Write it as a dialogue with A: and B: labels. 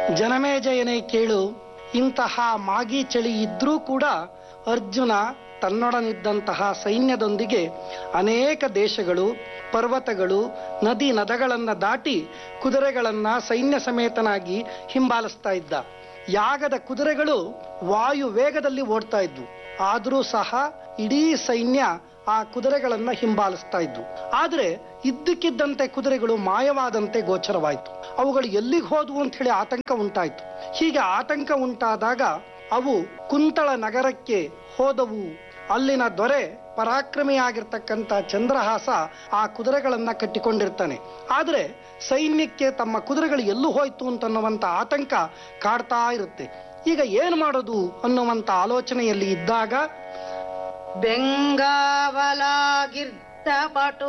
A: ಜನಮೇಜಯನೇ ಕೇಳು ಇಂತಹ ಮಾಗಿ ಚಳಿ ಇದ್ರೂ ಕೂಡ ಅರ್ಜುನ ತನ್ನೊಡನಿದ್ದಂತಹ ಸೈನ್ಯದೊಂದಿಗೆ ಅನೇಕ ದೇಶಗಳು ಪರ್ವತಗಳು ನದಿ ನದಗಳನ್ನ ದಾಟಿ ಕುದುರೆಗಳನ್ನ ಸೈನ್ಯ ಸಮೇತನಾಗಿ ಹಿಂಬಾಲಿಸ್ತಾ ಇದ್ದ ಯಾಗದ ಕುದುರೆಗಳು ವಾಯು ವೇಗದಲ್ಲಿ ಓಡ್ತಾ ಇದ್ವು ಆದರೂ ಸಹ ಇಡೀ ಸೈನ್ಯ ಆ ಕುದುರೆಗಳನ್ನ ಹಿಂಬಾಲಿಸ್ತಾ ಇದ್ವು ಆದ್ರೆ ಇದ್ದಕ್ಕಿದ್ದಂತೆ ಕುದುರೆಗಳು ಮಾಯವಾದಂತೆ ಗೋಚರವಾಯಿತು ಅವುಗಳು ಎಲ್ಲಿಗೆ ಹೋದವು ಅಂತ ಹೇಳಿ ಆತಂಕ ಉಂಟಾಯಿತು ಹೀಗೆ ಆತಂಕ ಉಂಟಾದಾಗ ಅವು ಕುಂತಳ ನಗರಕ್ಕೆ ಹೋದವು ಅಲ್ಲಿನ ದೊರೆ ಪರಾಕ್ರಮಿಯಾಗಿರ್ತಕ್ಕಂಥ ಚಂದ್ರಹಾಸ ಆ ಕುದುರೆಗಳನ್ನ ಕಟ್ಟಿಕೊಂಡಿರ್ತಾನೆ ಆದ್ರೆ ಸೈನ್ಯಕ್ಕೆ ತಮ್ಮ ಕುದುರೆಗಳು ಎಲ್ಲೂ ಹೋಯ್ತು ಅಂತನ್ನುವಂತ ಆತಂಕ ಕಾಡ್ತಾ ಇರುತ್ತೆ ಈಗ ಏನ್ ಮಾಡೋದು ಅನ್ನುವಂತ ಆಲೋಚನೆಯಲ್ಲಿ ಇದ್ದಾಗ
B: ಬೆಂಗಾವಲಾಗಿರ್ತ ಪಟು